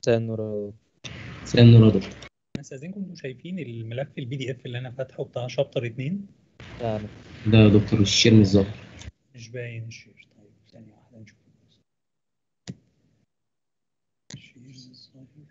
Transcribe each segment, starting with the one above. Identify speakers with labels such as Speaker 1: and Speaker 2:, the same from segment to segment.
Speaker 1: مساء النور
Speaker 2: مساء النور يا دكتور
Speaker 3: استاذنكم انتوا شايفين الملف البي دي اف اللي انا فاتحه بتاع شابتر 2
Speaker 1: يعني
Speaker 2: ده يا دكتور الشير مش ظاهر
Speaker 3: مش باين الشير طيب ثانية واحدة نشوف الشير مش ظاهر.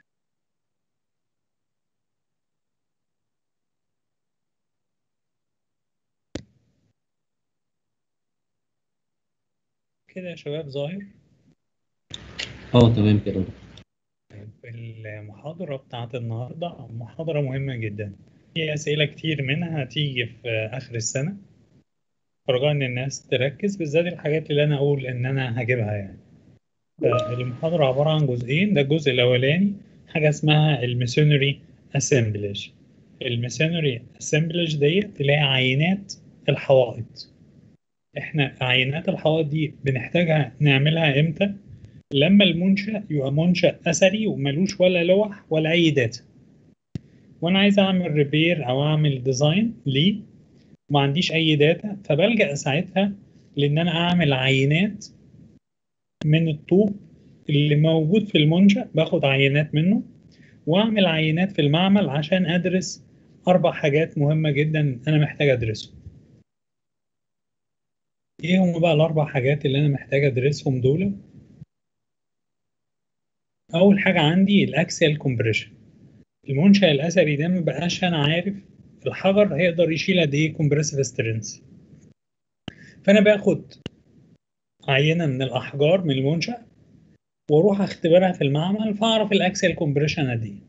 Speaker 3: كده يا شباب ظاهر
Speaker 2: اه تمام كده يا دكتور.
Speaker 3: المحاضرة بتاعت النهاردة محاضرة مهمة جدا في أسئلة كتير منها هتيجي في آخر السنة رجاء إن الناس تركز بالذات الحاجات اللي أنا أقول إن أنا هجيبها يعني المحاضرة عبارة عن جزئين ده الجزء الأولاني حاجة اسمها الميسونري أسمبلج الميسونري أسمبلج ديت اللي هي عينات الحوائط إحنا عينات الحوائط دي بنحتاجها نعملها إمتى؟ لما المنشأ يبقى منشأ أثري وملوش ولا لوح ولا أي داتا وأنا عايز أعمل ريبير أو أعمل ديزاين ليه وما عنديش أي داتا فبلجأ ساعتها لأن أنا أعمل عينات من الطوب اللي موجود في المنشأ باخد عينات منه وأعمل عينات في المعمل عشان أدرس أربع حاجات مهمة جدا أنا محتاج أدرسهم إيه هم بقى الأربع حاجات اللي أنا محتاج أدرسهم دول؟ اول حاجه عندي الاكسيال كومبريشن المنشا الاثري ده ما بقاش انا عارف الحجر هيقدر يشيل قد ايه كومبريسيف سترينث فانا باخد عينه من الاحجار من المنشا واروح اختبرها في المعمل فاعرف الاكسيال كومبريشن قد ايه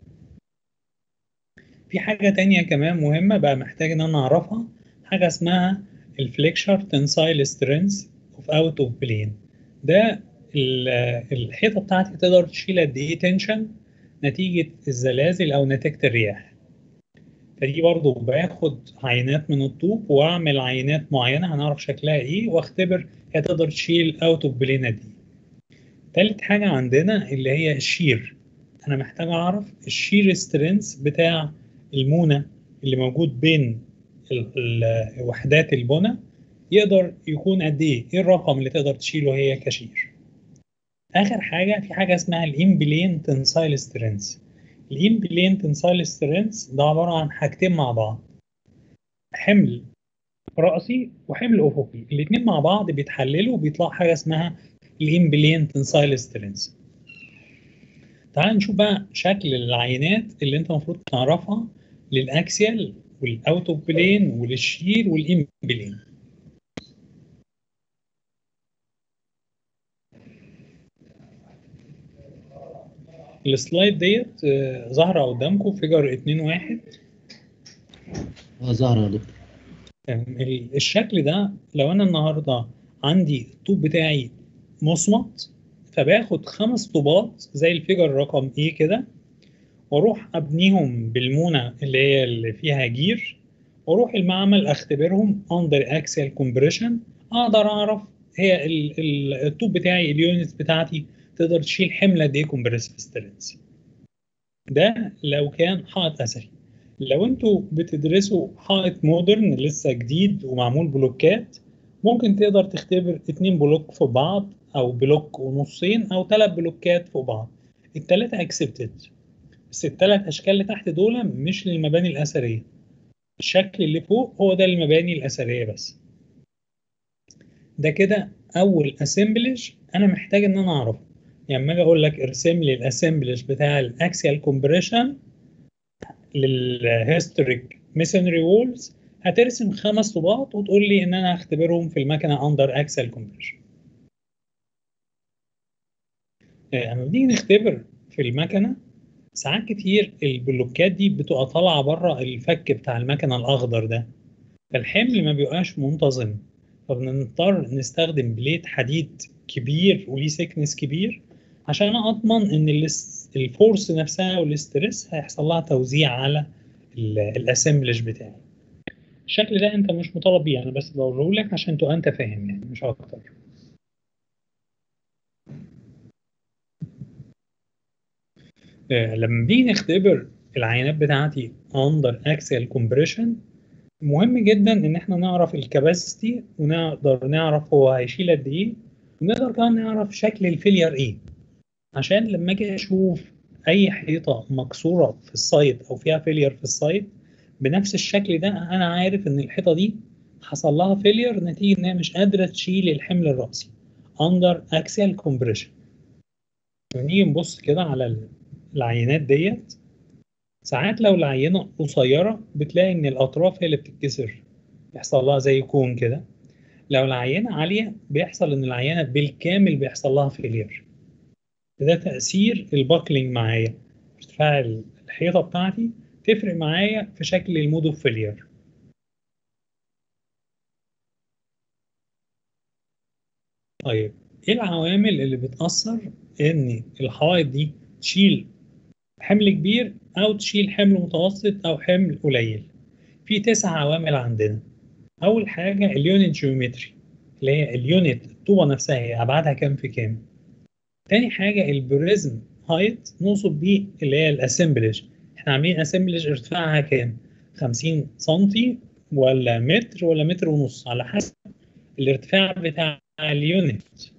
Speaker 3: في حاجه تانية كمان مهمه بقى محتاج ان انا اعرفها حاجه اسمها الفليكشر تنسايل سترينث اوف اوت اوف بلين ده الحيطه بتاعتي تقدر تشيل قد ايه تنشن نتيجه الزلازل او نتيجه الرياح فدي برضو باخد عينات من الطوب واعمل عينات معينه هنعرف شكلها ايه واختبر هي تقدر تشيل اوت اوف بلين دي تالت حاجه عندنا اللي هي الشير انا محتاج اعرف الشير سترينث بتاع المونه اللي موجود بين وحدات البنى يقدر يكون قد ايه ايه الرقم اللي تقدر تشيله هي كشير اخر حاجه في حاجه اسمها الامبلين تنسايل سترينث الامبلين تنسايل سترينث ده عباره عن حاجتين مع بعض حمل راسي وحمل افقي الاثنين مع بعض بيتحللوا وبيطلع حاجه اسمها الامبلين تنسايل سترينث تعال نشوف بقى شكل العينات اللي انت المفروض تعرفها للاكسيال والاوت اوف بلين وللشير والامبلين السلايد ديت آه، ظاهره قدامكم فيجر 2 1
Speaker 2: اه ظهر يا دكتور
Speaker 3: ال- الشكل ده لو انا النهارده عندي الطوب بتاعي مصمت فباخد خمس طوبات زي الفيجر رقم ايه كده واروح ابنيهم بالمونه اللي هي اللي فيها جير واروح المعمل اختبرهم اندر اكسل كومبريشن اقدر اعرف هي ال- ال- الطوب بتاعي اليونت بتاعتي تقدر تشيل حمل قد ايه كومبريسيف سترينث ده لو كان حائط اثري لو انتوا بتدرسوا حائط مودرن لسه جديد ومعمول بلوكات ممكن تقدر تختبر اتنين بلوك في بعض او بلوك ونصين او ثلاث بلوكات فوق بعض التلاتة اكسبتد بس التلات اشكال اللي تحت دول مش للمباني الاثريه الشكل اللي فوق هو ده المباني الاثريه بس ده كده اول اسمبلج انا محتاج ان انا اعرفه يعني لما اجي اقول لك ارسم لي الاسمبلج بتاع الاكسيال كومبريشن للهيستوريك ميسونري وولز هترسم خمس طوبات وتقول لي ان انا هختبرهم في المكنه اندر اكسل كومبريشن لما بنيجي نختبر في المكنه ساعات كتير البلوكات دي بتبقى طالعه بره الفك بتاع المكنه الاخضر ده فالحمل ما بيبقاش منتظم فبنضطر نستخدم بليت حديد كبير وليه سكنس كبير عشان اضمن ان الاس- الفورس نفسها والاسترس هيحصل لها توزيع على ال- الاسمبلج بتاعي الشكل ده انت مش مطالب بيه انا بس بقوله لك عشان تبقى انت فاهم يعني مش اكتر آه، لما بنيجي نختبر العينات بتاعتي اندر اكسل كومبريشن مهم جدا ان احنا نعرف الكباسيتي ونقدر نعرف هو هيشيل قد ايه ونقدر كمان نعرف شكل الفيلير ايه عشان لما اجي اشوف اي حيطه مكسوره في السايت او فيها فيلير في السايت بنفس الشكل ده انا عارف ان الحيطه دي حصل لها فيلير نتيجه ان هي مش قادره تشيل الحمل الراسي under axial compression نيجي نبص كده على العينات ديت ساعات لو العينه قصيره بتلاقي ان الاطراف هي اللي بتتكسر بيحصل لها زي كون كده لو العينه عاليه بيحصل ان العينه بالكامل بيحصل لها فيلير ده تاثير الباكلينج معايا ارتفاع الحيطه بتاعتي تفرق معايا في شكل المود اوف فيلير طيب ايه العوامل اللي بتاثر ان الحوائط دي تشيل حمل كبير او تشيل حمل متوسط او حمل قليل في تسع عوامل عندنا اول حاجه اليونت جيومتري اللي هي اليونت الطوبه نفسها هي ابعادها كام في كام تاني حاجه البريزم هايت نوصف بيه اللي هي الاسمبلج احنا عاملين اسمبلج ارتفاعها كام 50 سم ولا متر ولا متر ونص على حسب الارتفاع بتاع اليونت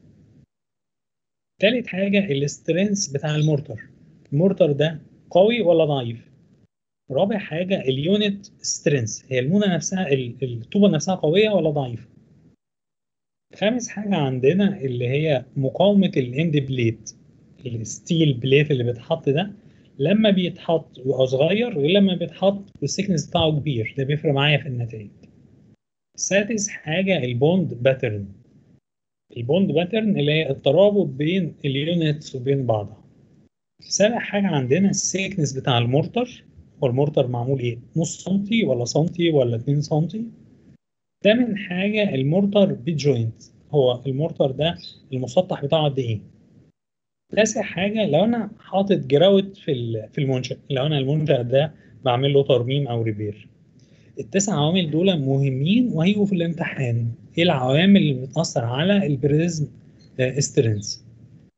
Speaker 3: تالت حاجه الاسترنس بتاع المورتر المورتر ده قوي ولا ضعيف رابع حاجة اليونت سترينث هي المونة نفسها الطوبة نفسها قوية ولا ضعيفة خامس حاجة عندنا اللي هي مقاومة الاند بليت الستيل بليت اللي بيتحط ده لما بيتحط بيبقى صغير غير لما بيتحط والسكنس بتاعه كبير ده بيفرق معايا في النتائج سادس حاجة البوند باترن البوند باترن اللي هي الترابط بين اليونتس وبين بعضها سابع حاجة عندنا السيكنس بتاع المورتر هو المورتر معمول ايه؟ نص سنتي ولا سنتي ولا 2 سنتي؟ تامن حاجة المورتر بيت جوينت هو المورتر ده المسطح بتاعه قد ايه؟ تاسع حاجة لو انا حاطط جراوت في في المنشأ لو انا المنشأ ده بعمل له ترميم او ريبير التسع عوامل دول مهمين وهيجوا في الامتحان ايه العوامل اللي بتأثر على البريزم سترينث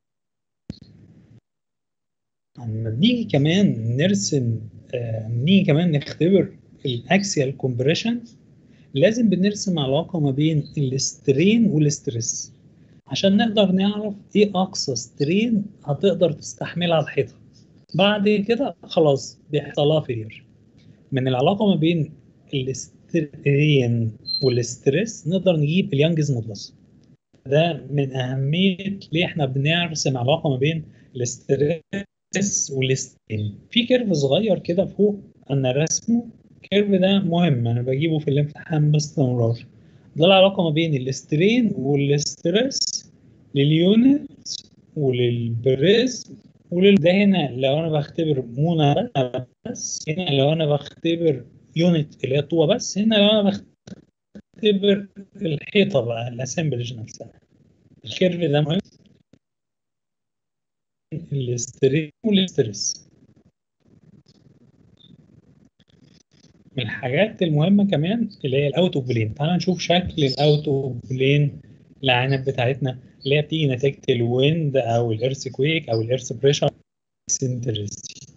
Speaker 3: لما نيجي كمان نرسم آه نيجي كمان نختبر الاكسيال كومبريشن لازم بنرسم علاقة ما بين الاسترين والاسترس عشان نقدر نعرف ايه اقصى سترين هتقدر تستحملها الحيطة بعد كده خلاص بيحصل لها فيلير من العلاقة ما بين الاسترين والاسترس نقدر نجيب اليانجز مودلس ده من أهمية ليه احنا بنرسم علاقة ما بين الاسترس والاسترين في كيرف صغير كده فوق أنا رسمه الكيرف ده مهم أنا بجيبه في الامتحان باستمرار ده العلاقة ما بين الاسترين والاسترس لليونت وللبريز ولل ده هنا لو أنا بختبر مونة بس هنا لو أنا بختبر يونت اللي هي الطوبة بس هنا لو أنا بختبر الحيطة بقى الاسمبلج نفسها الكيرف ده مهم الاسترين والاسترس من الحاجات المهمة كمان اللي هي الاوتو بلين تعال نشوف شكل الاوتو بلين العنب بتاعتنا اللي هي بتيجي نتيجة الويند او الارث كويك او الارث بريشر اكسنترستي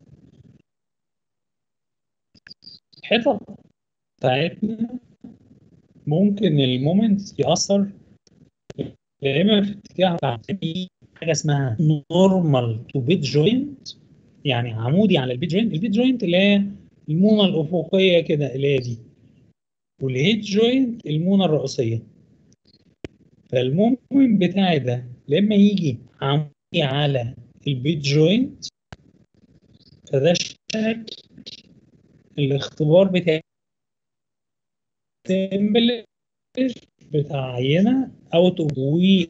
Speaker 3: الحيطة بتاعتنا ممكن المومنت يأثر يا اما في اتجاه حاجه اسمها نورمال تو بيت جوينت يعني عمودي على البيت جوينت البيت جوينت اللي هي المونه الافقيه كده اللي هي دي والهيد جوينت المونه الرئيسيه فالمومنت بتاعي ده لما يجي عمودي على البيت جوينت فده شكل الاختبار بتاعي بتاع عينه اوت اوف وي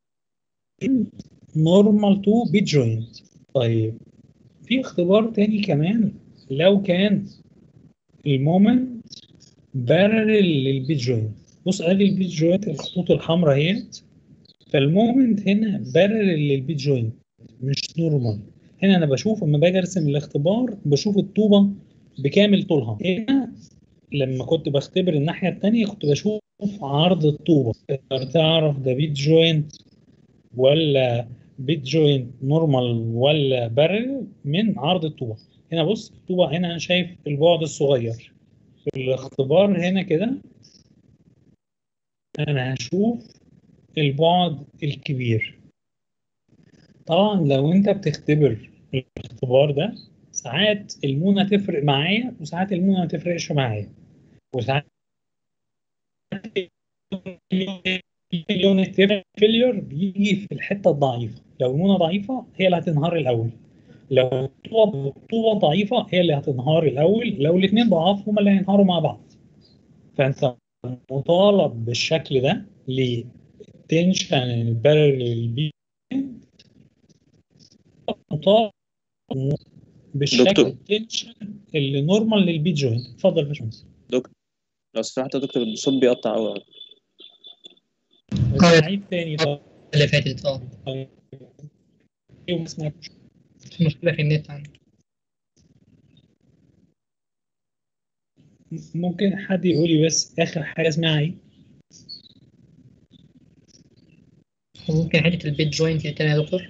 Speaker 3: نورمال تو بيت جوينت طيب في اختبار تاني كمان لو كان المومنت بارل للبيت جوينت بص ادي البيت جوينت الخطوط الحمراء اهيت فالمومنت هنا بارل للبيت جوينت مش نورمال هنا انا بشوف لما باجي ارسم الاختبار بشوف الطوبه بكامل طولها هنا لما كنت بختبر الناحيه الثانيه كنت بشوف عرض الطوبه تقدر تعرف ده بيت جوينت ولا بيت جوينت نورمال ولا بارل من عرض الطوبه هنا بص الطوبه هنا انا شايف البعد الصغير في الاختبار هنا كده انا هشوف البعد الكبير طبعا لو انت بتختبر الاختبار ده ساعات المونة تفرق معايا وساعات المونة ما تفرقش معايا وساعات اليونت فيلير بيجي في الحته الضعيفه لو المونه ضعيفه هي اللي هتنهار الاول لو الطوبه ضعيفه هي اللي هتنهار الاول لو الاثنين ضعاف هما اللي هينهاروا مع بعض فانت مطالب بالشكل ده للتنشن البارل بي مطالب بالشكل
Speaker 1: دكتور.
Speaker 3: التنشن اللي نورمال للبيت جوينت اتفضل يا باشمهندس
Speaker 1: لو سمحت يا دكتور الصوت بيقطع قوي
Speaker 3: عيد تاني طب
Speaker 4: اللي فاتت اه
Speaker 3: ايه ما سمعتش
Speaker 4: في مشكلة في النت عندي
Speaker 3: ممكن حد يقول لي بس اخر حاجه اسمها ايه
Speaker 4: وممكن حتة البيت جوينت تاني يا دكتور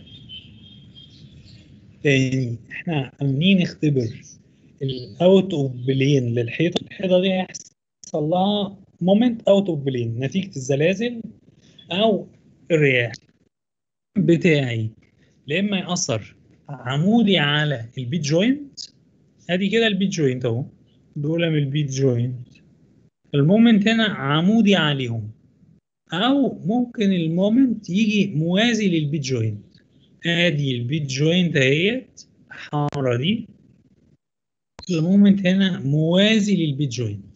Speaker 3: تاني احنا عاملين نختبر الاوت اوف بلين للحيطه الحيطه دي هيحصل لها مومنت اوت اوف بلين نتيجه الزلازل او الرياح بتاعي لا اما ياثر عمودي على البيت جوينت ادي كده البيت جوينت اهو دول من البيت جوينت المومنت هنا عمودي عليهم او ممكن المومنت يجي موازي للبيت جوينت ادي البيت جوينت اهيت الحمرا دي المومنت هنا موازي للبيت جوينت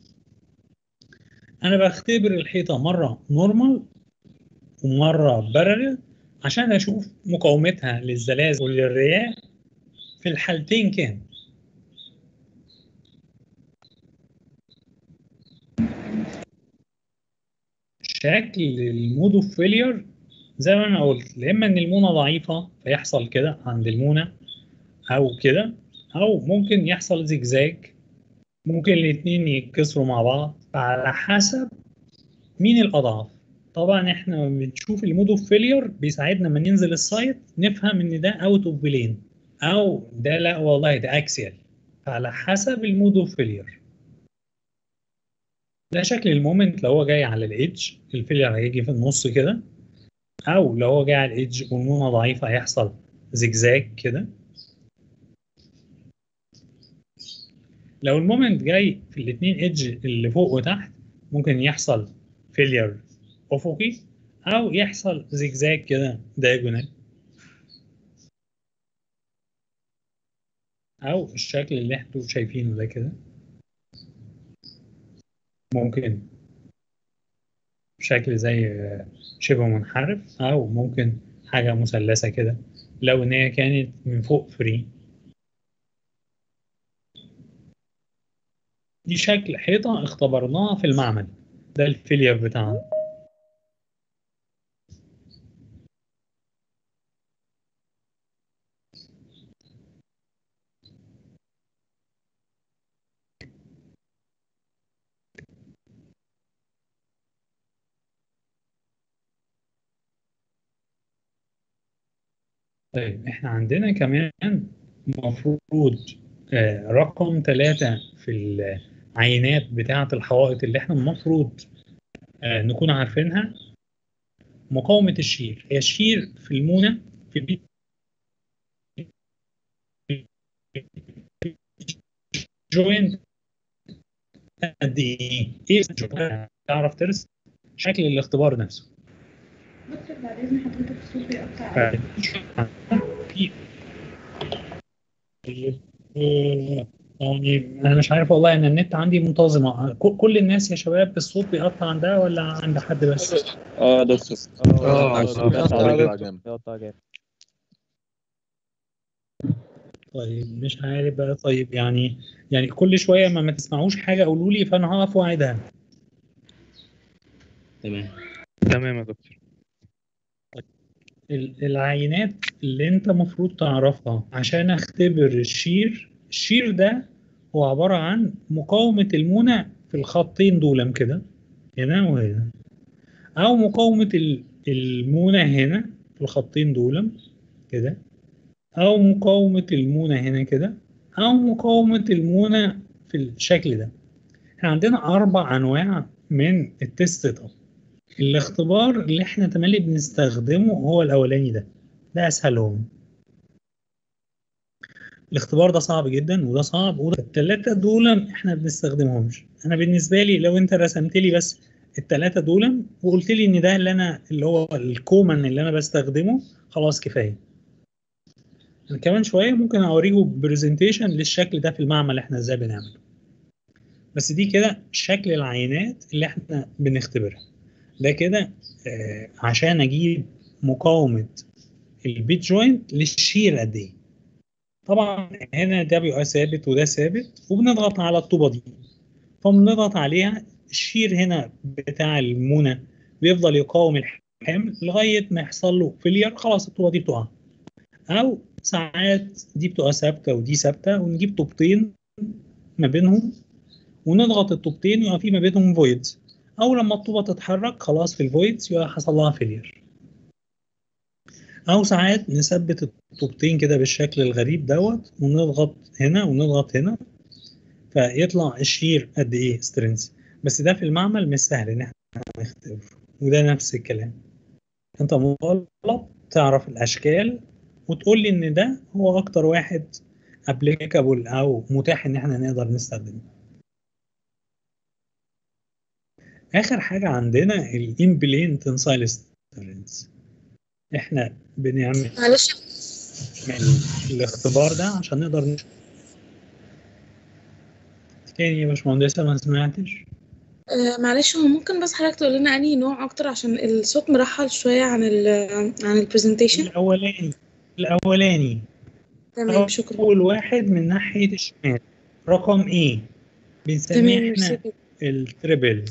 Speaker 3: انا بختبر الحيطه مره نورمال ومره بارل عشان اشوف مقاومتها للزلازل وللرياح في الحالتين كام شكل المود اوف فيلير زي ما انا قلت يا اما ان المونه ضعيفه فيحصل كده عند المونه او كده او ممكن يحصل زجزاج ممكن الاثنين يتكسروا مع بعض على حسب مين الاضعف طبعا احنا لما بنشوف المود اوف فيلير بيساعدنا لما ننزل السايت نفهم ان ده اوت اوف بلين او ده لا والله ده اكسيال على حسب المود اوف فيلير ده شكل المومنت لو هو جاي على الايدج الفيلير هيجي في النص كده او لو هو جاي على الايدج والمونه ضعيفه هيحصل زجزاج كده لو المومنت جاي في الاثنين ايدج اللي فوق وتحت ممكن يحصل فيلير افقي او يحصل زجزاج كده دايجونال او الشكل اللي احنا شايفينه ده كده ممكن بشكل زي شبه منحرف او ممكن حاجه مثلثه كده لو ان هي كانت من فوق فري دي شكل حيطه اختبرناها في المعمل ده الفيلير بتاعنا طيب احنا عندنا كمان المفروض آه، رقم ثلاثة في العينات بتاعة الحوائط اللي احنا المفروض آه، نكون عارفينها مقاومة الشير هي الشير في المونة في البيت جوينت قد ايه؟ ايه تعرف ترسم شكل الاختبار نفسه
Speaker 5: دكتور بعد اذن حضرتك الصوت بيقطع
Speaker 3: في يعني انا مش عارف والله ان النت عندي منتظمه ك- كل الناس يا شباب الصوت بيقطع عندها ولا عند حد بس
Speaker 1: اه يا دكتور
Speaker 6: اه
Speaker 1: آه،
Speaker 6: بيقطع جامد
Speaker 3: طيب مش عارف بقى طيب يعني يعني كل شويه ما ما تسمعوش حاجه قولوا لي فانا هقف واعيدها
Speaker 2: تمام
Speaker 6: تمام يا دكتور
Speaker 3: ال- العينات اللي انت المفروض تعرفها عشان اختبر الشير الشير ده هو عبارة عن مقاومة المونة في الخطين دول كده هنا وهنا أو مقاومة ال- المونة هنا في الخطين دول كده أو مقاومة المونة هنا كده أو مقاومة المونة في الشكل ده احنا عندنا أربع أنواع من التست اب الاختبار اللي احنا تملي بنستخدمه هو الاولاني ده ده اسهلهم الاختبار ده صعب جدا وده صعب وده الثلاثه دول احنا ما بنستخدمهمش انا بالنسبه لي لو انت رسمت لي بس الثلاثه دول وقلت لي ان ده اللي انا اللي هو الكومن اللي انا بستخدمه خلاص كفايه أنا كمان شويه ممكن اوريكم برزنتيشن للشكل ده في المعمل احنا ازاي بنعمله بس دي كده شكل العينات اللي احنا بنختبرها ده كده آه عشان اجيب مقاومه البيت جوينت للشير قد ايه طبعا هنا ده بيبقى ثابت وده ثابت وبنضغط على الطوبه دي فبنضغط عليها الشير هنا بتاع المونه بيفضل يقاوم الحمل لغايه ما يحصل له فيلير خلاص الطوبه دي بتقع او ساعات دي بتبقى ثابته ودي ثابته ونجيب طوبتين ما بينهم ونضغط الطوبتين ويبقى في ما بينهم فويدز او لما الطوبه تتحرك خلاص في الفويدز يبقى حصل لها فيلير او ساعات نثبت الطوبتين كده بالشكل الغريب دوت ونضغط هنا ونضغط هنا فيطلع الشير قد ايه سترينث بس ده في المعمل مش سهل ان احنا نختبره وده نفس الكلام انت مطالب تعرف الاشكال وتقول لي ان ده هو اكتر واحد ابليكابل او متاح ان احنا نقدر نستخدمه اخر حاجه عندنا الامبلين تنسايل سترينث احنا بنعمل
Speaker 7: معلش
Speaker 3: الاختبار ده عشان نقدر نشوف تاني يا باشمهندسة ما سمعتش
Speaker 7: آه معلش هو ممكن بس حضرتك تقول لنا انهي نوع اكتر عشان الصوت مرحل شويه عن ال عن البرزنتيشن
Speaker 3: الأولاني الأولاني
Speaker 7: تمام شكرا
Speaker 3: أول واحد من ناحية الشمال رقم إيه بنسميه
Speaker 7: تمام
Speaker 3: إحنا
Speaker 7: ميرسي.
Speaker 3: التريبل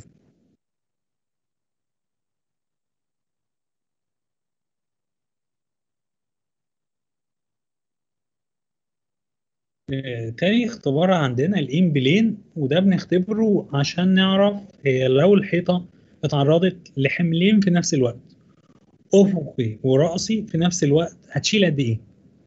Speaker 3: آه، تاني اختبار عندنا الإيم بلين وده بنختبره عشان نعرف هي لو الحيطة اتعرضت لحملين في نفس الوقت أفقي ورأسي في نفس الوقت هتشيل قد إيه؟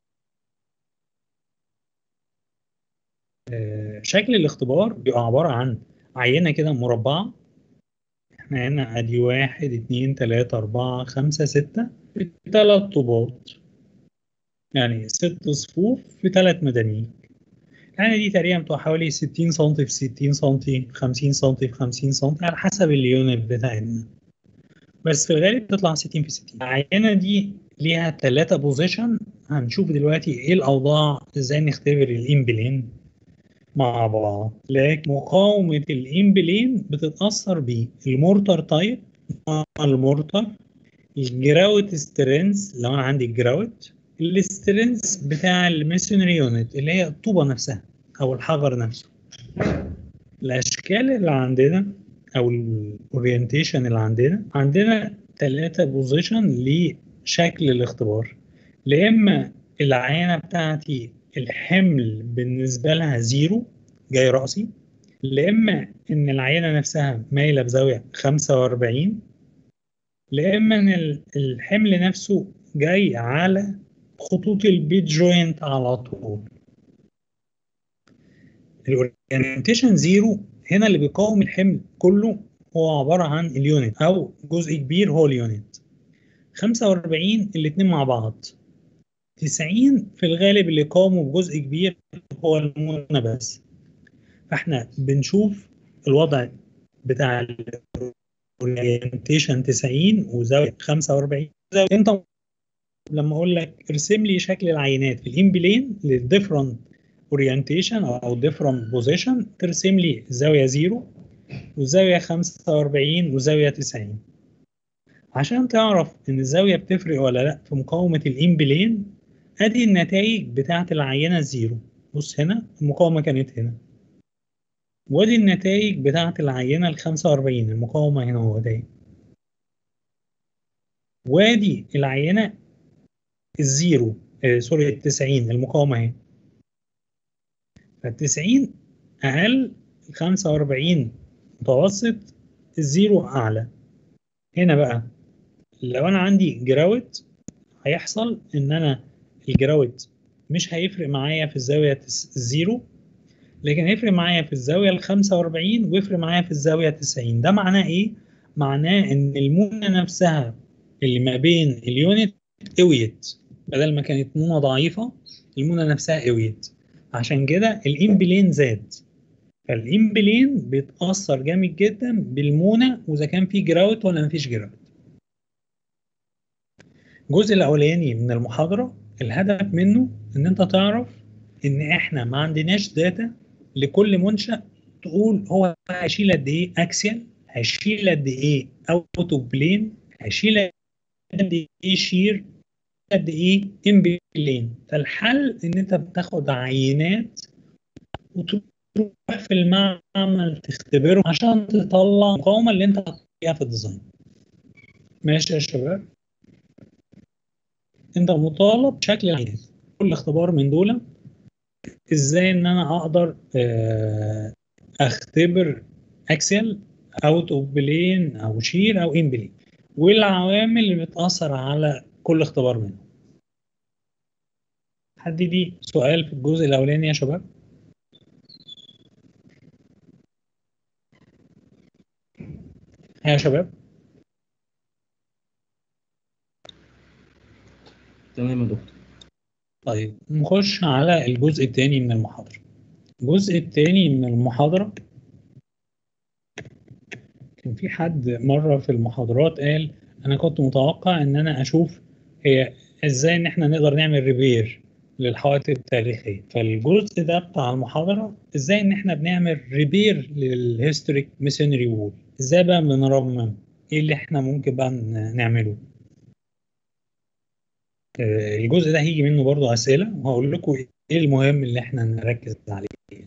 Speaker 3: آه، شكل الاختبار بيبقى عبارة عن عينة كده مربعة احنا هنا ادي واحد اتنين تلاتة أربعة خمسة ستة في تلات طوبات يعني ست صفوف في تلات مداميج يعني دي تقريبا بتبقى حوالي 60 سم في 60 سم 50 سم في 50 سم على حسب اليونت بتاعنا بس في الغالب بتطلع 60 في 60 العينة دي ليها تلاتة بوزيشن هنشوف دلوقتي ايه الأوضاع ازاي نختبر الإمبلين مع بعض لكن مقاومة الإمبلين بتتأثر بالمورتر تايب نوع المورتر الجراوت سترينز لو أنا عندي الجراوت السترينز بتاع الميسونري يونت اللي هي الطوبة نفسها أو الحجر نفسه الأشكال اللي عندنا أو الأورينتيشن اللي عندنا عندنا ثلاثة بوزيشن لشكل الاختبار يا إما العينة بتاعتي الحمل بالنسبة لها زيرو جاي رأسي يا إما إن العينة نفسها مايلة بزاوية 45 يا إما إن ال- الحمل نفسه جاي على خطوط البيت جوينت على طول الاورينتيشن زيرو هنا اللي بيقاوم الحمل كله هو عبارة عن اليونت أو جزء كبير هو اليونت 45 الاتنين مع بعض 90 في الغالب اللي قاموا بجزء كبير هو المونة بس فاحنا بنشوف الوضع بتاع الاورينتيشن 90 وزاوية 45 زاوية انت لما اقول لك ارسم لي شكل العينات في الامبلين للديفرنت اورينتيشن او ديفرنت بوزيشن ترسم لي زاوية 0 وزاوية 45 وزاوية 90 عشان تعرف ان الزاوية بتفرق ولا لا في مقاومة الامبلين ادي النتائج بتاعة العينة الزيرو بص هنا المقاومة كانت هنا وادي النتائج بتاعة العينة ال 45 المقاومة هنا هو ده وادي العينة الزيرو آه سوري ال 90 المقاومة اهي فال 90 أقل ال 45 متوسط الزيرو أعلى هنا بقى لو أنا عندي جراوت هيحصل إن أنا الجراوت مش هيفرق معايا في الزاوية التس- الزيرو لكن هيفرق معايا في الزاوية ال 45 ويفرق معايا في الزاوية 90 ده معناه إيه؟ معناه إن المونة نفسها اللي ما بين اليونت قويت بدل ما كانت مونة ضعيفة المونة نفسها قويت عشان كده الامبلين زاد فالامبلين بيتاثر جامد جدا بالمونه واذا كان في جراوت ولا مفيش جراوت الجزء الاولاني من المحاضره الهدف منه ان انت تعرف ان احنا ما عندناش داتا لكل منشا تقول هو هيشيل قد ايه اكسيال هيشيل قد ايه اوت اوف بلين هيشيل قد ايه شير قد ايه امبلين فالحل ان انت بتاخد عينات وتروح في المعمل تختبرهم عشان تطلع المقاومه اللي انت هتحطيها في الديزاين ماشي يا شباب انت مطالب بشكل العينات كل اختبار من دول ازاي ان انا اقدر آه، اختبر اكسل اوت اوف بلين او شير او ان بلين والعوامل اللي بتاثر على كل اختبار منهم حد ليه سؤال في الجزء الاولاني يا شباب ها يا شباب
Speaker 2: تمام يا دكتور
Speaker 3: طيب نخش على الجزء الثاني من المحاضرة الجزء الثاني من المحاضرة كان في حد مرة في المحاضرات قال أنا كنت متوقع إن أنا أشوف هي إزاي إن إحنا نقدر نعمل ريبير للحوادث التاريخية فالجزء ده بتاع المحاضرة إزاي إن إحنا بنعمل ريبير للهيستوريك ميسونري وول إزاي بقى بنرمم إيه اللي إحنا ممكن بقى ن- نعمله آه، الجزء ده هيجي منه برضو أسئلة وهقول لكم إيه المهم اللي إحنا نركز عليه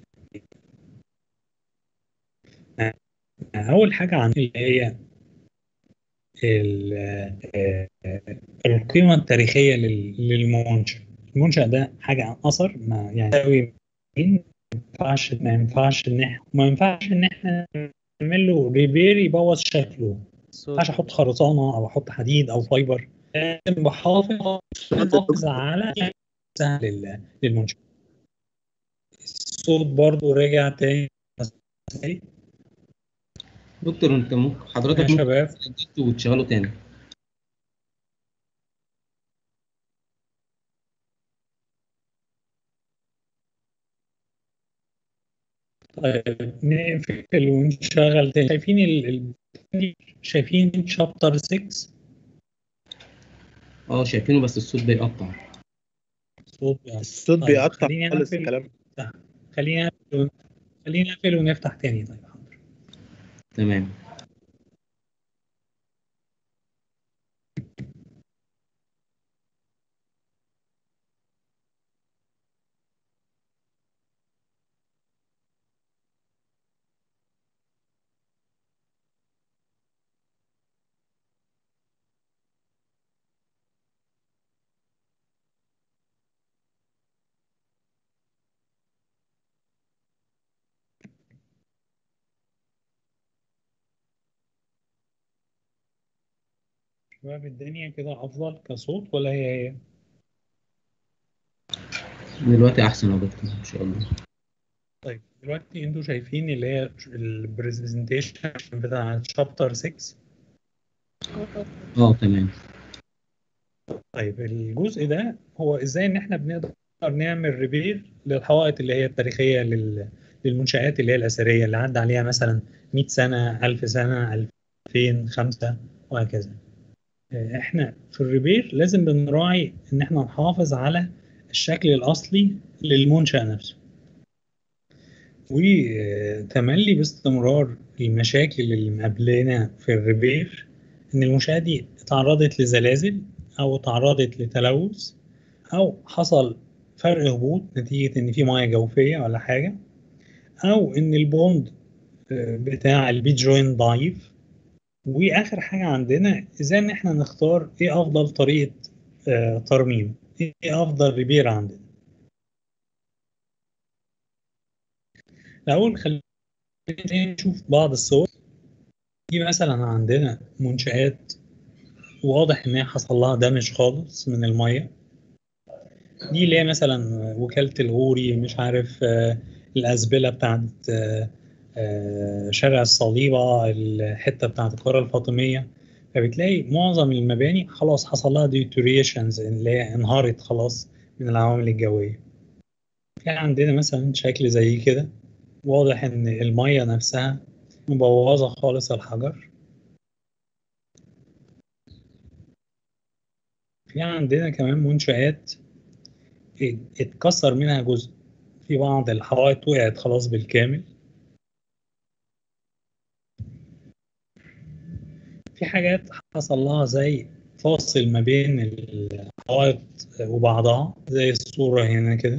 Speaker 3: آه، أول حاجة عن اللي هي ال- آه، القيمة التاريخية لل- للمنشأ المنشأ ده حاجة عن أثر ما يعني يساوي ما ينفعش ما ينفعش إن إحنا ما ينفعش إن إحنا نعمل له ريبير يبوظ شكله ما ينفعش أحط خرسانة أو أحط حديد أو فايبر لازم بحافظ بحافظ على سهل لل- للمنشأ الصوت برضو رجع تاني
Speaker 2: دكتور انت ممكن
Speaker 3: يا
Speaker 2: حضرتك ممكن
Speaker 3: شباب
Speaker 2: تسجله وتشغله تاني
Speaker 3: طيب نقفل ونشغل تاني شايفين ال... ال- شايفين شابتر 6
Speaker 2: اه شايفينه بس الصوت بيقطع
Speaker 3: صوت
Speaker 8: الصوت
Speaker 3: طيب،
Speaker 8: بيقطع
Speaker 3: خليني
Speaker 8: خالص
Speaker 3: أقفل.
Speaker 8: الكلام
Speaker 3: خلينا نقفل خلينا نقفل ونفتح تاني طيب حاضر
Speaker 2: تمام
Speaker 3: شباب الدنيا كده افضل كصوت ولا هي هي
Speaker 2: دلوقتي احسن يا دكتور ان شاء الله
Speaker 3: طيب دلوقتي انتوا شايفين اللي هي البرزنتيشن بتاع شابتر 6
Speaker 2: اه تمام
Speaker 3: طيب الجزء ده هو ازاي ان احنا بنقدر نعمل ريبير للحوائط اللي هي التاريخيه لل- للمنشآت اللي هي الاثريه اللي عدى عليها مثلا 100 سنه 1000 سنه 2000 5 وهكذا آه، احنا في الريبير لازم بنراعي ان احنا نحافظ على الشكل الاصلي للمنشأ نفسه وتملي باستمرار المشاكل اللي مقابلانا في الريبير ان المنشآت دي اتعرضت لزلازل او تعرضت لتلوث او حصل فرق هبوط نتيجة ان في مياه جوفية ولا حاجة او ان البوند آه، بتاع البيت جوين ضعيف واخر حاجة عندنا ازاي ان احنا نختار ايه افضل طريقة آه، ترميم ايه افضل ريبير عندنا الاول خلينا نشوف بعض الصور دي مثلا عندنا منشآت واضح ان هي حصل لها دمج خالص من الميه دي اللي هي مثلا وكالة الغوري مش عارف آه، الأزبلة بتاعت آه، آه، شارع الصليبة الحتة بتاعت القرى الفاطمية فبتلاقي معظم المباني خلاص حصل لها ديتوريشنز اللي هي انهارت خلاص من العوامل الجوية في عندنا مثلا شكل زي كده واضح ان المية نفسها مبوظة خالص الحجر في عندنا كمان منشآت اتكسر منها جزء في بعض الحوائط وقعت خلاص بالكامل في حاجات حصل لها زي فاصل ما بين الحوائط وبعضها زي الصورة هنا كده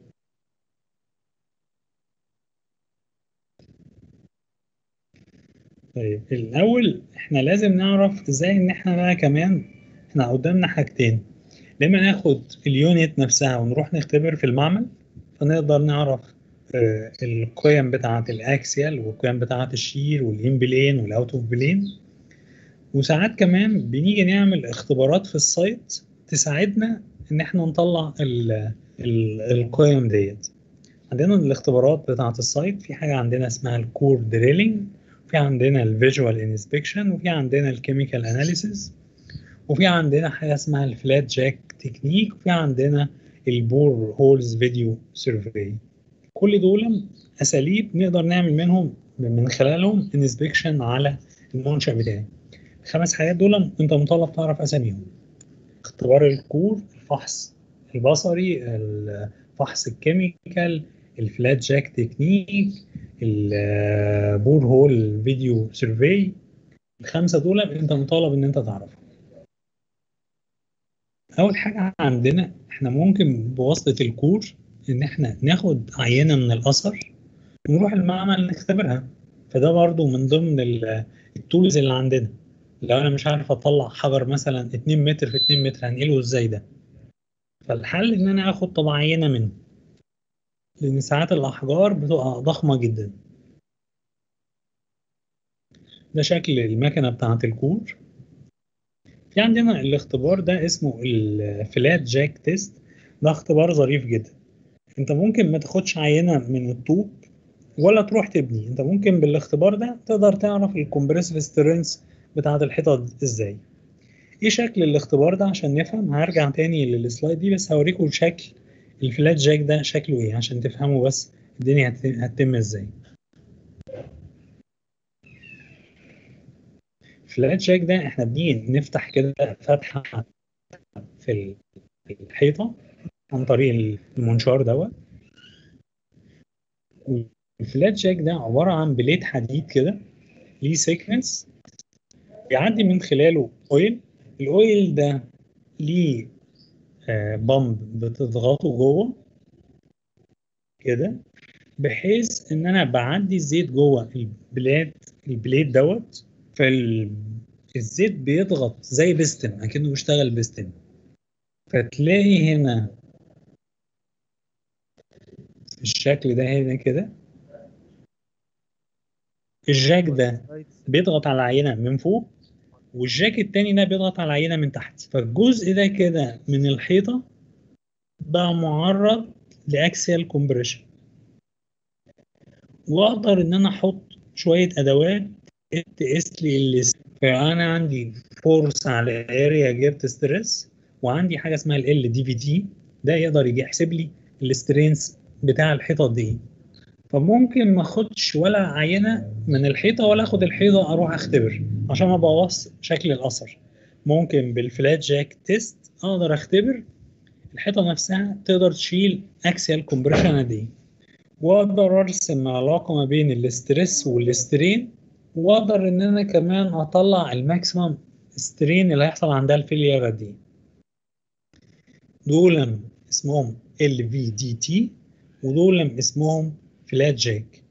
Speaker 3: طيب الأول احنا لازم نعرف ازاي ان احنا بقى كمان احنا قدامنا حاجتين لما ناخد اليونت نفسها ونروح نختبر في المعمل فنقدر نعرف آه، القيم بتاعة الأكسيال والقيم بتاعة الشير والإن بلين والأوت أوف بلين وساعات كمان بنيجي نعمل اختبارات في السايت تساعدنا إن إحنا نطلع ال ال القيم ديت عندنا الاختبارات بتاعة السايت في حاجة عندنا اسمها الكور دريلينج في عندنا الفيجوال انسبكشن وفي عندنا الكيميكال اناليسيس وفي عندنا حاجه اسمها الفلات جاك تكنيك وفي عندنا البور هولز فيديو سيرفي كل دول اساليب نقدر نعمل منهم من خلالهم انسبكشن على المنشأ بتاعي الخمس حاجات دول انت مطالب تعرف اساميهم اختبار الكور الفحص البصري الفحص الكيميكال الفلات جاك تكنيك البور هول فيديو سيرفي الخمسه دول انت مطالب ان انت تعرفهم اول حاجه عندنا احنا ممكن بواسطه الكور ان احنا ناخد عينه من الاثر ونروح المعمل نختبرها فده برضو من ضمن ال- التولز اللي عندنا لو انا مش عارف اطلع حجر مثلا 2 متر في 2 متر هنقله ازاي ده فالحل ان انا اخد طبعا عينه منه لان ساعات الاحجار بتبقى ضخمه جدا ده شكل المكنه بتاعه الكور في عندنا الاختبار ده اسمه الفلات جاك تيست ده اختبار ظريف جدا انت ممكن ما تاخدش عينه من الطوب ولا تروح تبني انت ممكن بالاختبار ده تقدر تعرف الكومبريسيف سترينث بتاعه الحيطه ازاي ايه شكل الاختبار ده عشان نفهم هرجع تاني للسلايد دي بس هوريكم شكل الفلات جاك ده شكله ايه عشان تفهموا بس الدنيا هت- هتتم ازاي فلات جاك ده احنا بنيجي نفتح كده فتحه في الحيطه عن طريق المنشار دوت الفلات جاك ده عباره عن بليت حديد كده ليه سيكنس بيعدي من خلاله اويل الاويل ده ليه آه، بامب بتضغطه جوه كده بحيث ان انا بعدي الزيت جوه البلاد البليت دوت فالزيت بيضغط زي بيستم اكنه بيشتغل بيستم فتلاقي هنا في الشكل ده هنا كده الجاك ده بيضغط على العينه من فوق والجاك التاني ده بيضغط على العينه من تحت فالجزء ده كده من الحيطه بقى معرض لاكسيال كومبريشن واقدر ان انا احط شويه ادوات تقيس لي الليست فانا عندي فورس على اريا جبت ستريس وعندي حاجه اسمها ال دي في تي ده يقدر يجي يحسب لي السترينس بتاع الحيطه دي فممكن ما اخدش ولا عينه من الحيطه ولا اخد الحيطه اروح اختبر عشان ما ابوظ شكل الاثر ممكن بالفلات جاك تيست اقدر اختبر الحيطه نفسها تقدر تشيل اكسيال كومبريشن قد ايه واقدر ارسم علاقه ما بين الاسترس والسترين واقدر ان انا كمان اطلع الماكسيمم سترين اللي هيحصل عندها الفيلير قد ايه دول اسمهم ال في دي تي ودول اسمهم فلات جاك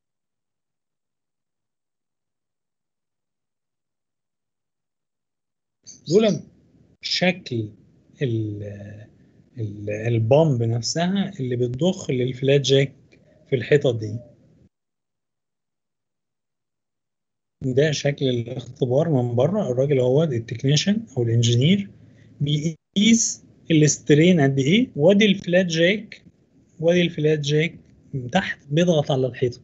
Speaker 3: دول شكل ال ال- البامب نفسها اللي بتضخ للفلات جاك في الحيطة دي ده شكل الاختبار من بره الراجل هو التكنيشن او الانجينير بيقيس الاسترين قد ايه وادي الفلات جاك وادي الفلات جاك من تحت بيضغط على الحيطة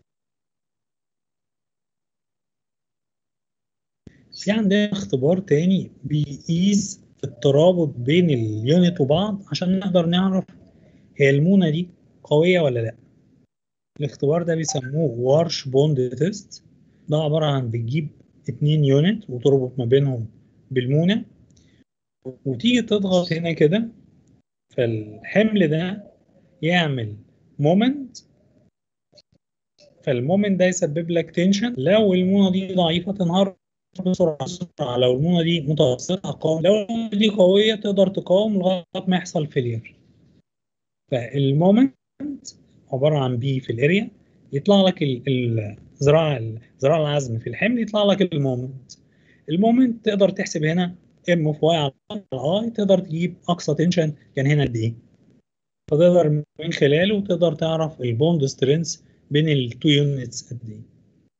Speaker 3: في عندنا اختبار تاني بيقيس الترابط بين اليونت وبعض عشان نقدر نعرف هي المونة دي قويه ولا لا الاختبار ده بيسموه وارش بوند تيست ده عباره عن بتجيب اتنين يونت وتربط ما بينهم بالمونه وتيجي تضغط هنا كده فالحمل ده يعمل مومنت فالمومنت ده يسبب لك تنشن لو المونه دي ضعيفه تنهار بسرعه بسرعه لو المونه دي متوسطه قوي لو المونه دي قويه تقدر تقاوم لغايه ما يحصل فيلير فالمومنت عباره عن بي في الاريا يطلع لك الذراع ذراع العزم في الحمل يطلع لك المومنت المومنت تقدر تحسب هنا ام في واي على اي تقدر تجيب اقصى تنشن كان هنا قد ايه فتقدر من خلاله تقدر تعرف البوند سترينث بين التو يونتس قد ايه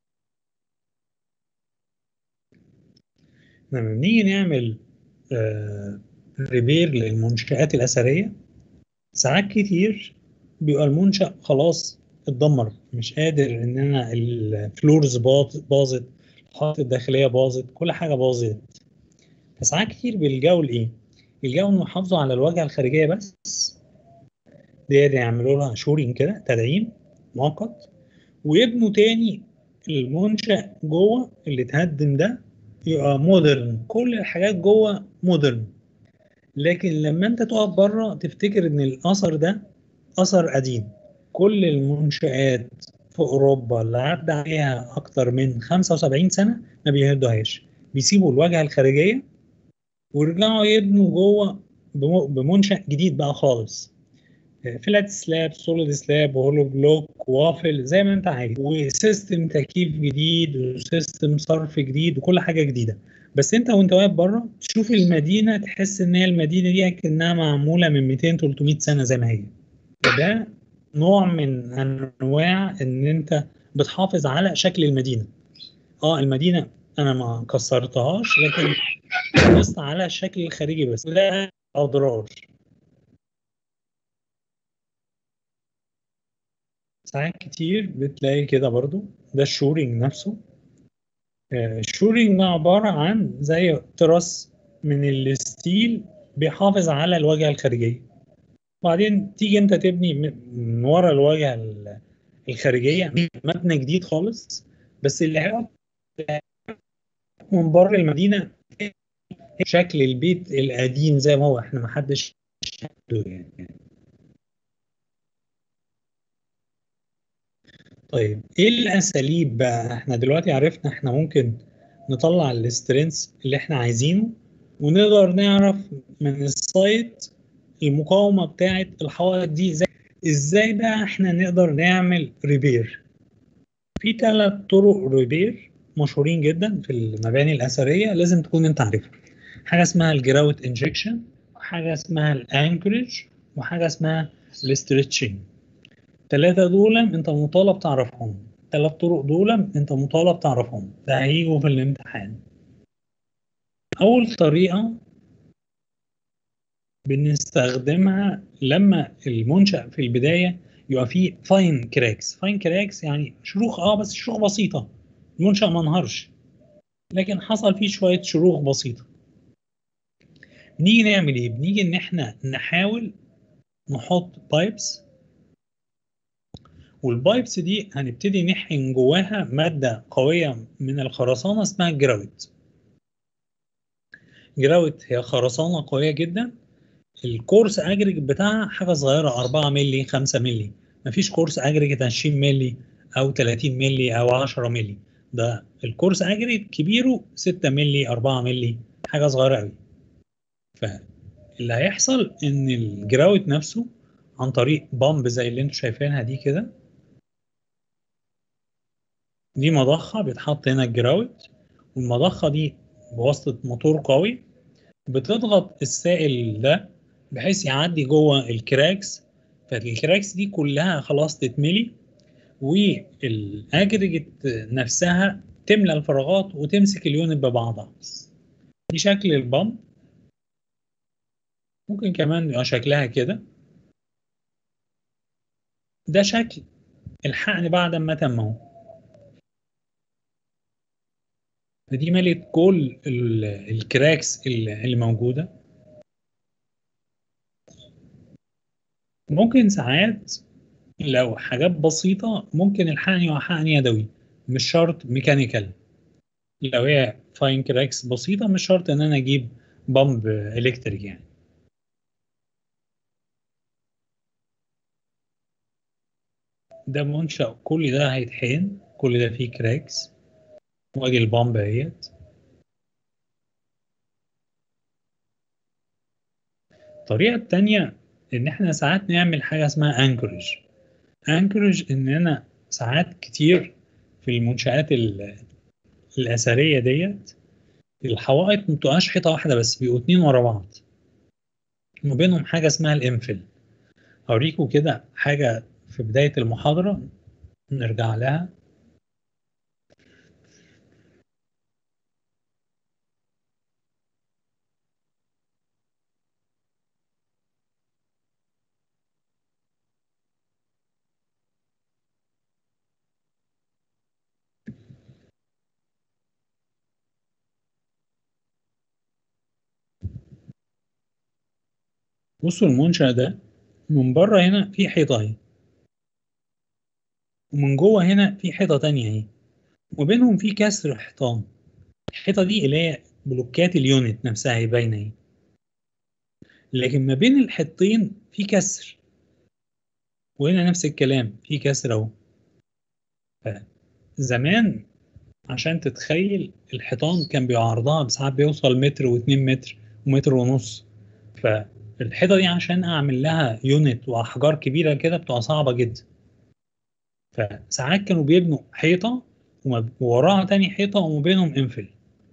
Speaker 3: لما بنيجي نعمل آه ريبير للمنشآت الأثرية ساعات كتير بيبقى المنشأ خلاص اتدمر مش قادر ان انا الفلورز باظت الحائط الداخلية باظت كل حاجة باظت فساعات كتير بيلجأوا لإيه؟ بيلجأوا إنه يحافظوا على الواجهة الخارجية بس ديت يعملوا لها شورينج كده تدعيم مؤقت ويبنوا تاني المنشأ جوه اللي اتهدم ده يبقى مودرن كل الحاجات جوه مودرن لكن لما انت تقف بره تفتكر ان الاثر ده اثر قديم كل المنشآت في اوروبا اللي عدى عليها اكتر من 75 سنه ما بيهدوهاش بيسيبوا الواجهه الخارجيه ويرجعوا يبنوا جوه بمنشأ جديد بقى خالص فلات سلاب سوليد سلاب هولو بلوك وافل زي ما انت عايز وسيستم تكييف جديد وسيستم صرف جديد وكل حاجه جديده بس انت وانت واقف بره تشوف المدينه تحس ان هي المدينه دي كانها معموله من 200 300 سنه زي ما هي ده نوع من انواع ان انت بتحافظ على شكل المدينه اه المدينه انا ما كسرتهاش لكن حافظت على الشكل الخارجي بس وده اضرار ساعات كتير بتلاقي كده برضو ده الشورينج نفسه الشورينج ده عبارة عن زي تراس من الستيل بيحافظ على الواجهة الخارجية وبعدين تيجي انت تبني من ورا الواجهة الخارجية مبنى جديد خالص بس اللي من بره المدينة شكل البيت القديم زي ما هو احنا ما حدش يعني طيب ايه الاساليب بقى احنا دلوقتي عرفنا احنا ممكن نطلع السترينث اللي احنا عايزينه ونقدر نعرف من السايت المقاومه بتاعه الحوائط دي ازاي ازاي بقى احنا نقدر نعمل ريبير في ثلاث طرق ريبير مشهورين جدا في المباني الاثريه لازم تكون انت عارفها حاجه اسمها الجراوت انجكشن وحاجه اسمها الانكورج وحاجه اسمها الاسترتشنج الثلاثة دول انت مطالب تعرفهم الثلاث طرق دول انت مطالب تعرفهم ده هيجوا في الامتحان اول طريقة بنستخدمها لما المنشأ في البداية يبقى فيه فاين كراكس فاين كراكس يعني شروخ اه بس شروخ بسيطة المنشأ ما انهارش لكن حصل فيه شوية شروخ بسيطة بنيجي نعمل ايه بنيجي ان احنا نحاول نحط بايبس والبايبس دي هنبتدي نحقن جواها مادة قوية من الخرسانة اسمها الجراوت جراوت هي خرسانة قوية جدا الكورس اجريج بتاعها حاجة صغيرة 4 مللي 5 مللي مفيش كورس اجريج 20 مللي او 30 مللي او 10 مللي ده الكورس اجريج كبيره 6 مللي 4 مللي حاجة صغيرة قوي فاللي هيحصل ان الجراوت نفسه عن طريق بامب زي اللي انتوا شايفينها دي كده دي مضخة بيتحط هنا الجراوت والمضخة دي بواسطة موتور قوي بتضغط السائل ده بحيث يعدي جوه الكراكس فالكراكس دي كلها خلاص تتملي والاجريجت نفسها تملى الفراغات وتمسك اليونت ببعضها دي شكل البامب ممكن كمان يبقى شكلها كده ده شكل الحقن بعد ما تم اهو فدي ملت كل الكراكس اللي موجودة ممكن ساعات لو حاجات بسيطة ممكن الحقن يبقى حقن يدوي مش شرط ميكانيكال لو هي فاين كراكس بسيطة مش شرط ان انا اجيب بامب الكتريك يعني ده منشأ كل ده هيتحقن كل ده فيه كراكس وادي البامب اهيت الطريقة التانية إن إحنا ساعات نعمل حاجة اسمها أنكورج أنكورج إن أنا ساعات كتير في المنشآت ال- الأثرية ديت الحوائط مبتبقاش حيطة واحدة بس بيبقوا اتنين ورا بعض وبينهم حاجة اسمها الإنفل أوريكم كده حاجة في بداية المحاضرة نرجع لها بصوا المنشأ ده من بره هنا في حيطة اهي ومن جوه هنا في حيطة تانية اهي وبينهم في كسر حيطان الحيطة دي اللي هي بلوكات اليونت نفسها هي باينة اهي لكن ما بين الحيطين في كسر وهنا نفس الكلام في كسر اهو زمان عشان تتخيل الحيطان كان بيعرضها بساعات بيوصل متر واتنين متر ومتر ونص فالحيطة دي عشان أعمل لها يونت وأحجار كبيرة كده بتبقى صعبة جدا فساعات كانوا بيبنوا حيطة وما- ووراها تاني حيطة وما بينهم انفل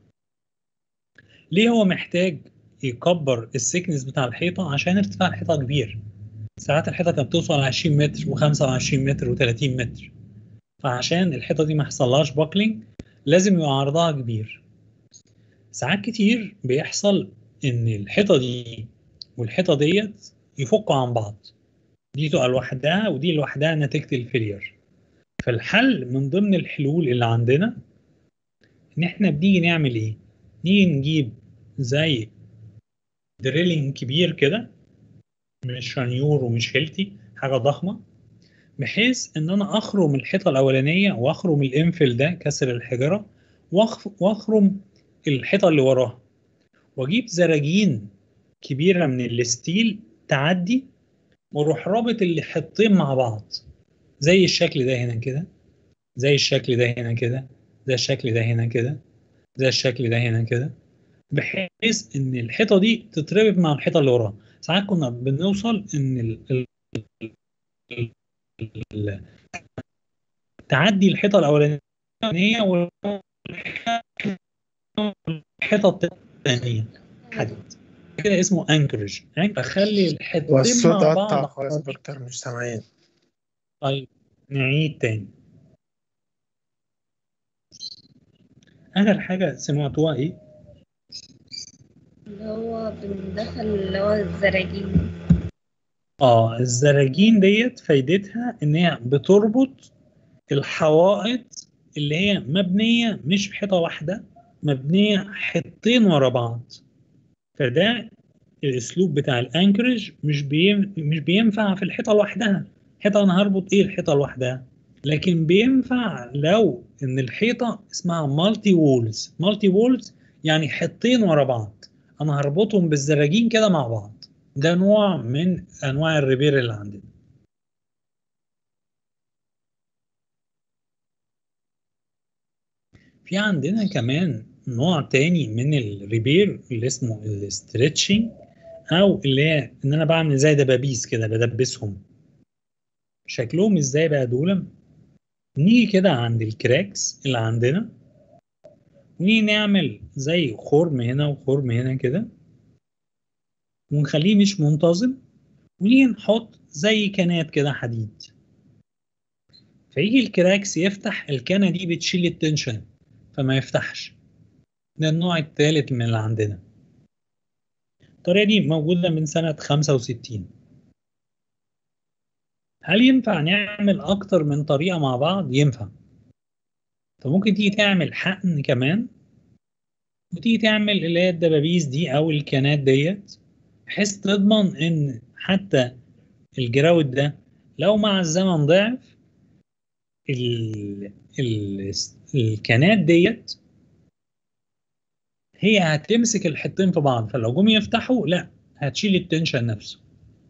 Speaker 3: ليه هو محتاج يكبر السكنس بتاع الحيطة عشان ارتفاع الحيطة كبير ساعات الحيطة كانت بتوصل 20 متر و25 متر و30 متر فعشان الحيطة دي ما يحصلهاش باكلينج لازم يبقى عرضها كبير ساعات كتير بيحصل ان الحيطة دي والحيطة ديت يفكوا عن بعض دي تبقى لوحدها ودي لوحدها نتيجة الفيلير فالحل من ضمن الحلول اللي عندنا ان احنا بنيجي نعمل ايه نيجي نجيب زي دريلينج كبير كده مش شنيور ومش هيلتي حاجة ضخمة بحيث ان انا اخرم الحيطة الاولانية واخرم الانفل ده كسر الحجرة وأخ- واخرم الحيطة اللي وراها واجيب زراجين كبيرة من الستيل تعدي واروح رابط الحيطين مع بعض زي الشكل ده هنا كده زي الشكل ده هنا كده زي الشكل ده هنا كده زي الشكل ده هنا كده بحيث ان الحيطه دي تتربط مع الحيطه اللي وراها ساعات كنا بنوصل ان ال... ال... ال... ال... تعدي الحيطه الاولانيه والحيطه الثانيه حدد كده اسمه انكرج اخلي الحيطتين
Speaker 8: والصوت
Speaker 3: مع
Speaker 8: قطع
Speaker 3: بعض
Speaker 8: خالص دكتور مش سامعين
Speaker 3: طيب نعيد تاني آخر حاجة سمعتوها إيه؟
Speaker 5: اللي هو بندخل اللي هو الزراجين
Speaker 3: آه الزراجين ديت فايدتها إن هي بتربط الحوائط اللي هي مبنية مش بحيطة واحدة مبنية حيطين ورا بعض فده الأسلوب بتاع الأنكرج مش بيم... مش بينفع في الحيطة لوحدها الحيطة أنا هربط إيه الحيطة لوحدها لكن بينفع لو إن الحيطة اسمها مالتي وولز مالتي وولز يعني حيطين ورا بعض أنا هربطهم بالزراجين كده مع بعض ده نوع من أنواع الريبير اللي عندنا في عندنا كمان نوع تاني من الريبير اللي اسمه الاسترتشنج او اللي هي ان انا بعمل زي دبابيس كده بدبسهم شكلهم ازاي بقى دول نيجي كده عند الكراكس اللي عندنا ونيجي نعمل زي خرم هنا وخرم هنا كده ونخليه مش منتظم ونيجي نحط زي كنات كده حديد فيجي الكراكس يفتح الكنة دي بتشيل التنشن فما يفتحش ده النوع الثالث من اللي عندنا الطريقة دي موجودة من سنة 65 هل ينفع نعمل أكتر من طريقة مع بعض؟ ينفع فممكن تيجي تعمل حقن كمان وتيجي تعمل اللي هي الدبابيس دي أو الكنات ديت بحيث تضمن إن حتى الجراود ده لو مع الزمن ضعف ال... ال... الكنات ديت هي هتمسك الحيطين في بعض فلو جم يفتحوا لا هتشيل التنشن نفسه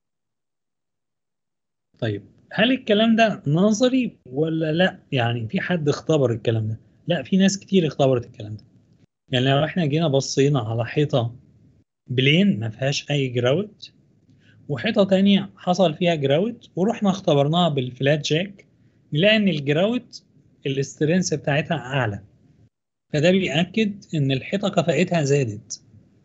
Speaker 3: طيب هل الكلام ده نظري ولا لا يعني في حد اختبر الكلام ده لا في ناس كتير اختبرت الكلام ده يعني لو احنا جينا بصينا على حيطة بلين ما فيهاش اي جراوت وحيطة تانية حصل فيها جراوت ورحنا اختبرناها بالفلات جاك نلاقي ان الجراوت الاسترنس بتاعتها اعلى فده بيأكد ان الحيطة كفاءتها زادت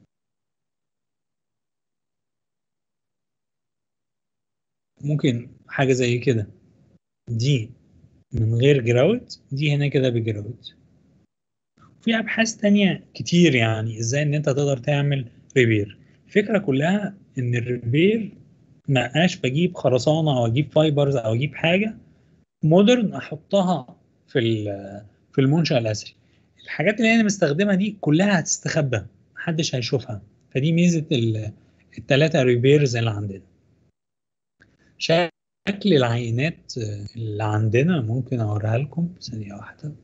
Speaker 3: ممكن حاجة زي كده دي من غير جراوت دي هنا كده بجراوت في ابحاث تانية كتير يعني ازاي ان انت تقدر تعمل ريبير الفكرة كلها ان الريبير ما بقاش بجيب خرسانة او اجيب فايبرز او اجيب حاجة مودرن احطها في في المنشأ الاثري الحاجات اللي انا مستخدمها دي كلها هتستخبى محدش هيشوفها فدي ميزة الثلاثة ريبيرز اللي عندنا شكل العينات اللي عندنا ممكن اوريها لكم ثانية واحدة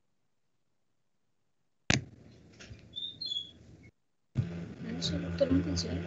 Speaker 7: معلش يا دكتور ممكن سؤال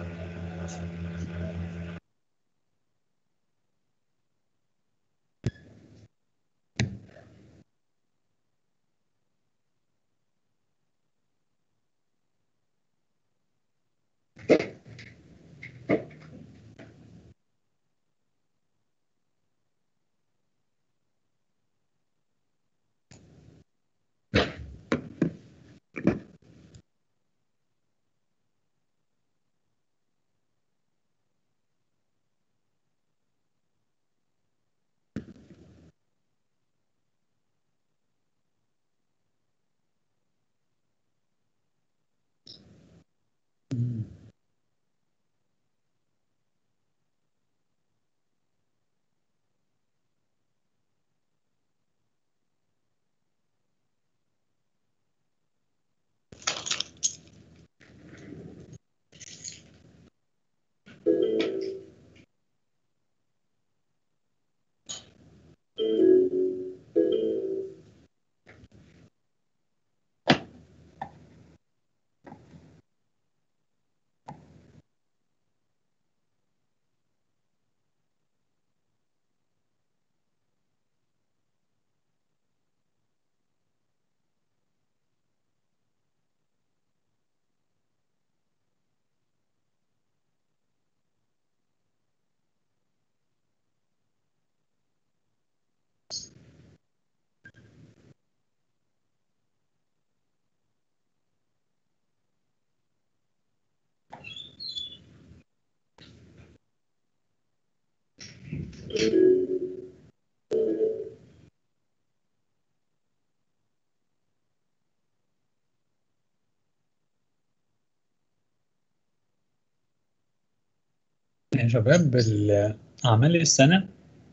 Speaker 3: يا شباب أعمال السنة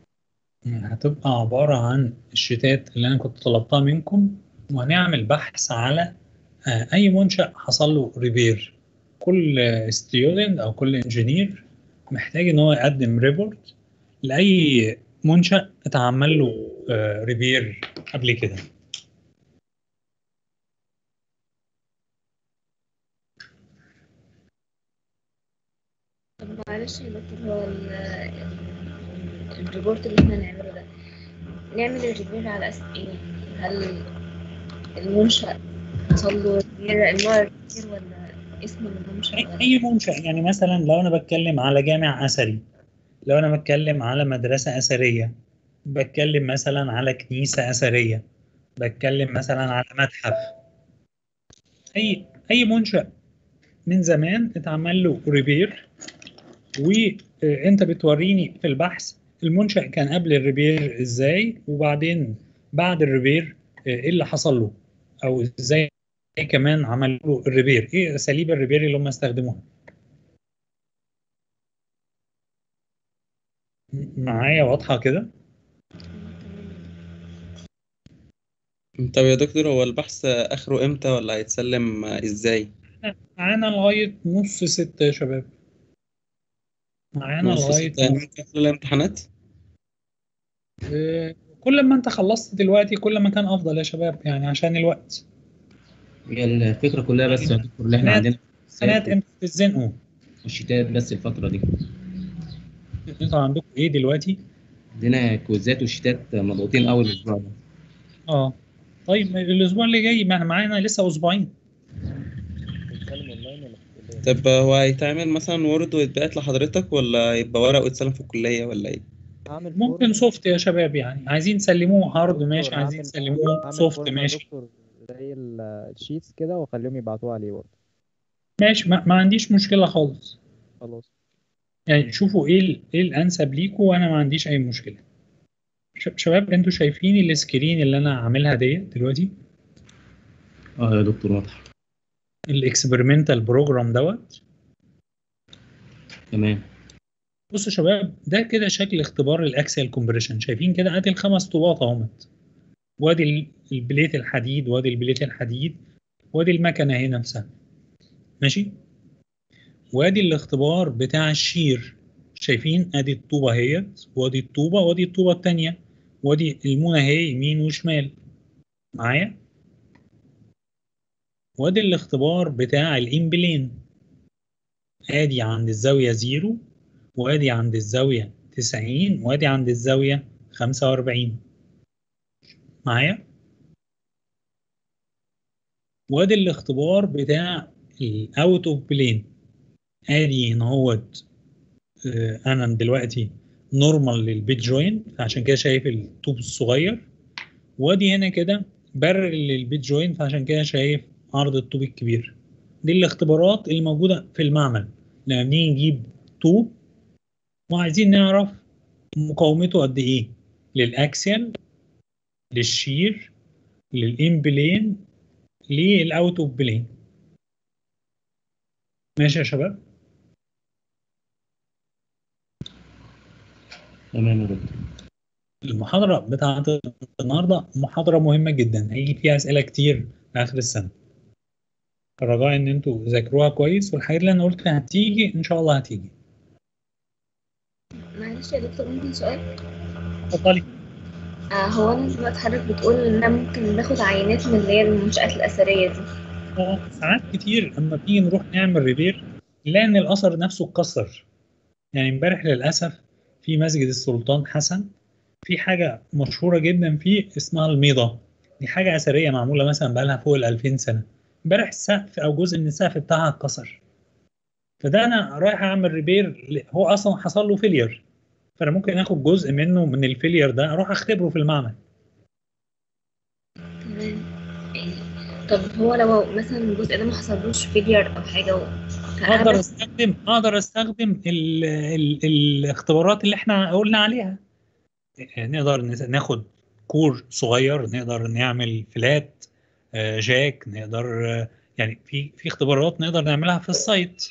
Speaker 3: هتبقى عبارة عن الشتات اللي أنا كنت طلبتها منكم وهنعمل بحث على أي منشأ حصل له ريبير كل ستودنت أو كل انجينير محتاج إن هو يقدم ريبورت لأي منشأ اتعمل له ريبير قبل كده
Speaker 7: طب معلش يا دكتور هو ال- الريبورت اللي احنا نعمله ده نعمل الريبير على اساس ايه؟ هل المنشأ حصل له ريبير النوع ريبير ولا اسم المنشأ
Speaker 3: أي-
Speaker 7: ولا
Speaker 3: أي منشأ يعني مثلا لو أنا بتكلم على جامع أثري لو أنا بتكلم على مدرسة أثرية بتكلم مثلا على كنيسة أثرية بتكلم مثلا على متحف أي أي منشأ من زمان اتعمل له ريبير وانت بتوريني في البحث المنشأ كان قبل الريبير ازاي وبعدين بعد الريبير ايه اللي حصل له او ازاي كمان عملوا له الريبير ايه اساليب الريبير اللي هم استخدموها معايا واضحة كده
Speaker 8: طب يا دكتور هو البحث آخره إمتى ولا هيتسلم إزاي؟
Speaker 3: معانا لغاية نص ستة يا شباب معانا
Speaker 8: نص
Speaker 3: لغاية
Speaker 8: ستة يعني ممكن خلال الامتحانات؟
Speaker 3: آه، كل ما انت خلصت دلوقتي كل ما كان افضل يا شباب يعني عشان الوقت
Speaker 2: هي الفكره كلها بس يا دكتور اللي احنا
Speaker 3: سنوات-
Speaker 2: عندنا
Speaker 3: سنوات انتوا بتتزنقوا
Speaker 2: والشتات بس الفتره دي
Speaker 3: انتوا عندكم ايه دلوقتي؟
Speaker 2: عندنا كويزات والشتات مضغوطين قوي الاسبوع ده
Speaker 3: اه طيب الاسبوع اللي جاي ما احنا معانا لسه اسبوعين
Speaker 1: بنتكلم اونلاين ولا في الكلية؟
Speaker 8: طب هو هيتعمل مثلا وورد ويتبعت لحضرتك ولا يبقى ورق ويتسلم في الكلية ولا ايه؟
Speaker 1: هعمل
Speaker 3: ممكن
Speaker 1: فورم-
Speaker 3: سوفت يا شباب يعني عايزين تسلموه هارد
Speaker 1: دكتور،
Speaker 3: ماشي عايزين
Speaker 1: هعمل-
Speaker 3: تسلموه
Speaker 1: هعمل
Speaker 3: سوفت
Speaker 1: فورم يا
Speaker 3: ماشي
Speaker 1: دكتور زي ال- الشيتس كده واخليهم يبعتوها عليه برضه
Speaker 3: ماشي ما, ما عنديش مشكله خالص
Speaker 1: خلاص
Speaker 3: يعني شوفوا ايه ال- ايه الانسب ليكوا وانا ما عنديش اي مشكله ش- شباب انتوا شايفين السكرين اللي انا عاملها ديت دلوقتي
Speaker 2: اه يا دكتور واضح
Speaker 3: الاكسبيرمنتال بروجرام دوت
Speaker 2: تمام
Speaker 3: بصوا يا شباب ده كده شكل اختبار الاكسل كومبريشن شايفين كده ادي الخمس طوبات اهمت وادي ال- البليت الحديد وادي البليت الحديد وادي المكنه هي نفسها ماشي وادي الاختبار بتاع الشير شايفين ادي الطوبه اهيت وادي الطوبه وادي الطوبه الثانيه وادي المونه اهي يمين وشمال معايا وادي الاختبار بتاع الامبلين ادي عند الزاويه زيرو وادي عند الزاويه 90 وادي عند الزاويه 45 معايا وادي الاختبار بتاع الاوت اوف بلين ادي هنا هوت آه، انا دلوقتي نورمال للبيت جوين فعشان كده شايف الطوب الصغير وادي هنا كده برر للبيت جوين فعشان كده شايف عرض الطوب الكبير دي الاختبارات اللي موجوده في المعمل لما بنيجي نجيب طوب وعايزين نعرف مقاومته قد ايه للاكسل للشير للامبلين للاوت اوف بلين ماشي يا شباب
Speaker 2: تمام يا دكتور
Speaker 3: المحاضرة بتاعت النهاردة محاضرة مهمة جدا هيجي فيها أسئلة كتير في آخر السنة رجاء إن أنتوا ذاكروها كويس والحاجات اللي أنا قلتها هتيجي إن شاء الله هتيجي
Speaker 7: معلش يا دكتور ممكن سؤال
Speaker 3: اتفضلي
Speaker 7: آه هو انا دلوقتي حضرتك بتقول ان انا ممكن ناخد عينات من اللي هي المنشآت الأثرية دي
Speaker 3: آه، ساعات كتير لما بنيجي نروح نعمل ريبير نلاقي إن الأثر نفسه اتكسر يعني امبارح للأسف في مسجد السلطان حسن في حاجة مشهورة جدا فيه اسمها الميضة دي حاجة أثرية معمولة مثلا بقالها فوق ال 2000 سنة امبارح السقف أو جزء من السقف بتاعها اتكسر فده أنا رايح أعمل ريبير ل- هو أصلا حصل له فيلير فأنا ممكن آخد جزء منه من الفيلير ده أروح أختبره في المعمل
Speaker 7: تمام يعني طب هو لو مثلا الجزء ده ما حصلوش فيلير او حاجة و...
Speaker 3: أقدر أستخدم أقدر أستخدم ال ال الاختبارات اللي إحنا قلنا عليها نقدر نس- ناخد كور صغير نقدر نعمل فلات آه، جاك نقدر آه، يعني في في اختبارات نقدر نعملها في السايت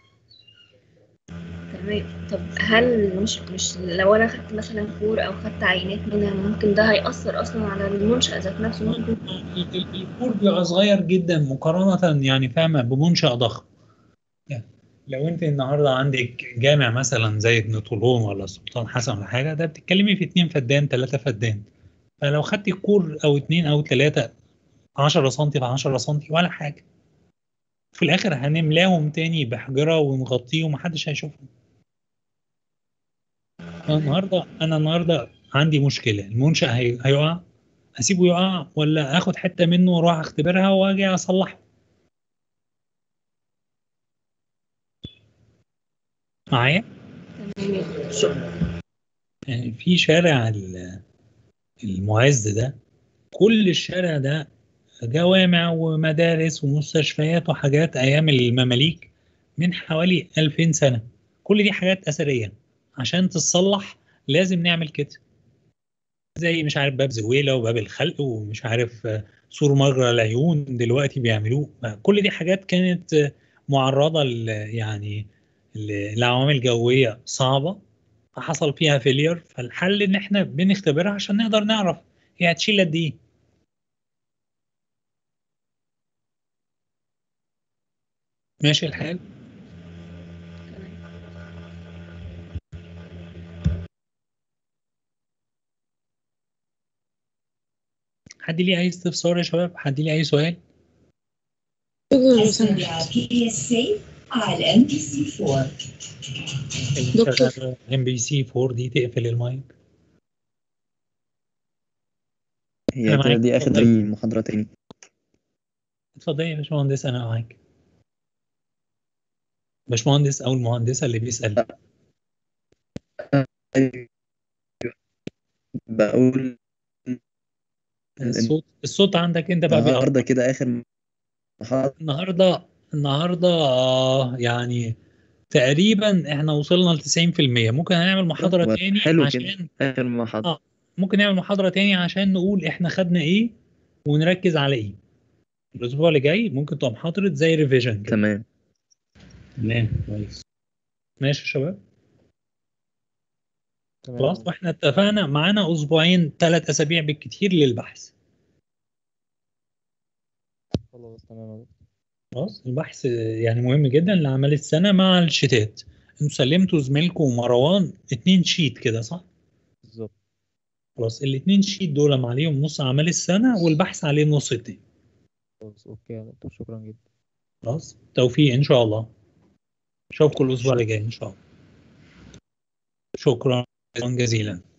Speaker 7: تمام طب هل مش مش لو انا خدت مثلا كور او خدت عينات منها ممكن ده هيأثر اصلا على المنشأ ذات نفسه ممكن
Speaker 3: ال- ال- الكور بيبقى صغير جدا مقارنة يعني فاهمة بمنشأ ضخم يعني لو انت النهارده عندك جامع مثلا زي ابن طولون ولا سلطان حسن ولا حاجة ده بتتكلمي في اتنين فدان تلاتة فدان فلو خدتي كور او اتنين او تلاتة 10 سم في 10 سم ولا حاجة في الاخر هنملاهم تاني بحجرة ونغطيهم ومحدش هيشوفهم أنا النهارده انا النهارده عندي مشكله المنشأ هي- هيقع اسيبه يقع ولا اخد حته منه واروح اختبرها واجي اصلحه معايا
Speaker 7: تمام شكرا
Speaker 3: يعني في شارع ال- المعز ده كل الشارع ده جوامع ومدارس ومستشفيات وحاجات ايام المماليك من حوالي 2000 سنه كل دي حاجات اثريه عشان تتصلح لازم نعمل كده زي مش عارف باب زويلة وباب الخلق ومش عارف آه، سور مجرى العيون دلوقتي بيعملوه كل دي حاجات كانت آه، معرضة ل- يعني ل- لعوامل جوية صعبة فحصل فيها فيلير فالحل ان احنا بنختبرها عشان نقدر نعرف هي هتشيل قد ايه ماشي الحال حد ليه اي استفسار يا شباب حد ليه اي سؤال
Speaker 9: PSC على ام بي سي 4
Speaker 4: دكتور.
Speaker 3: ام بي سي 4 دي تقفل المايك
Speaker 10: هي
Speaker 3: أنا
Speaker 10: كده
Speaker 3: معاك.
Speaker 10: دي اخر
Speaker 3: اتفضل.
Speaker 10: دي محاضرة تاني
Speaker 3: اتفضل يا باشمهندس انا معاك باشمهندس او المهندسه اللي بيسال
Speaker 10: أيوة. بقول
Speaker 3: الصوت الصوت عندك انت بقى بيقطع.
Speaker 10: النهارده كده اخر محاضرة
Speaker 3: النهارده النهارده آه، يعني تقريبا احنا وصلنا ل 90% ممكن هنعمل محاضره تاني
Speaker 10: حلو
Speaker 3: عشان
Speaker 10: كده اخر محاضرة
Speaker 3: اه ممكن نعمل محاضره تاني عشان نقول احنا خدنا ايه ونركز على ايه الاسبوع اللي جاي ممكن تبقى محاضره زي ريفيجن كده
Speaker 10: تمام
Speaker 2: تمام كويس
Speaker 3: ماشي يا شباب
Speaker 1: تمام
Speaker 3: خلاص واحنا اتفقنا معانا اسبوعين ثلاث اسابيع بالكتير للبحث
Speaker 1: خلاص تمام يا دكتور.
Speaker 3: خلاص البحث يعني مهم جدا لأعمال السنة مع الشيتات انتوا سلمتوا زميلكم مروان اتنين شيت كده صح؟
Speaker 1: بالظبط
Speaker 3: خلاص الاتنين شيت دول عليهم نص أعمال السنة والبحث عليه نص التاني
Speaker 1: خلاص اوكي يا دكتور شكرا جدا
Speaker 3: خلاص توفيق إن شاء الله أشوفكم الأسبوع اللي جاي إن شاء الله شكرا جزيلا